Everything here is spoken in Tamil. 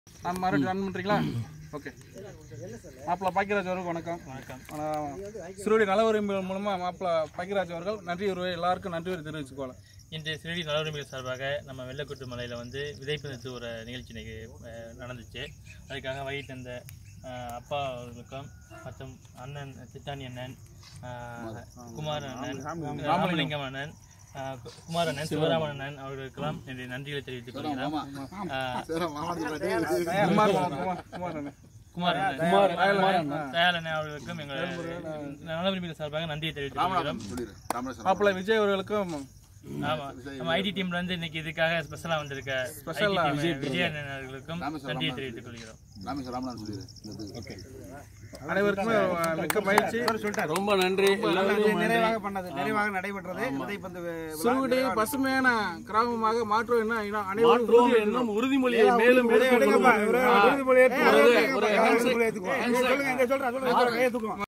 நான் மறுபடியும் ரன் பண்ணுறீங்களா ஓகே மாப்பிள்ளை பாக்கியராஜ் அவர்களுக்கு வணக்கம் வணக்கம் சிறுவடி நல உரிமை மூலமாக மாப்பிள்ளை பாக்கியராஜ் அவர்கள் நன்றி உறவை எல்லாருக்கும் நன்றி உரை தெரிவிச்சுக்கோலாம் இன்று சிறுடி நலவுரிமைகள் சார்பாக நம்ம வெள்ளக்கூட்டு மலையில் வந்து விதைப்பு ஒரு நிகழ்ச்சி இன்னைக்கு அஹ், நடந்துச்சு அதுக்காக வழி தந்த அஹ், அப்பா அவர்களுக்கும் மற்றும் அண்ணன் சித்தானி அண்ணன் அஹ், குமார் அண்ணன் ராமலிங்கம் அண்ணன் அஹ், கு- குமார் அண்ணன் சிவராமன் அண்ணன் அவர்களுக்கெல்லாம் என்னுடைய நன்றிகளை தெரிவித்துக் கொள்கிறோம் அஹ், குமார் குமார் குமார் அண்ணே. குமார் அண்ணன் தயாள் அண்ணன் அவர்களுக்கும் எங்கள் நலவுரிமைகள் சார்பாக நன்றியை தெரிவித்துக் கொள்கிறோம் மாப்பிள்ளை விஜய் அவர்களுக்கும் ஆமா நம்ம ஐடி டீம்ல இருந்து இன்னைக்கு இதுக்காக ஸ்பெஷலா வந்திருக்க ஸ்பெஷலா IT team விஜய் அண்ணன் அவர்களுக்கும் நன்றியை தெரிவித்துக் கொள்கிறோம் அனைவருக்குமே அஹ், மிக்க மகிழ்ச்சி ரொம்ப நன்றி எல்லாருக்கும் நிறைவாக பண்ணது நிறைவாக நடைபெற்றது விதைப்பந்து சிறுவடி பசுமையான கிராமமாக மாற்றும் என்ன இனம் அனைவரும் மாற்றுவோம் என்னும் உறுதிமொழியை மேலும் மேலும் உறுதிமொழி ஏற்றுக்கோங்க. ஒரு- ஒரு handshake. சொல்லுங்க, இங்க சொல்றேன், சொல்லுங்க, கையை தூக்குவோம்.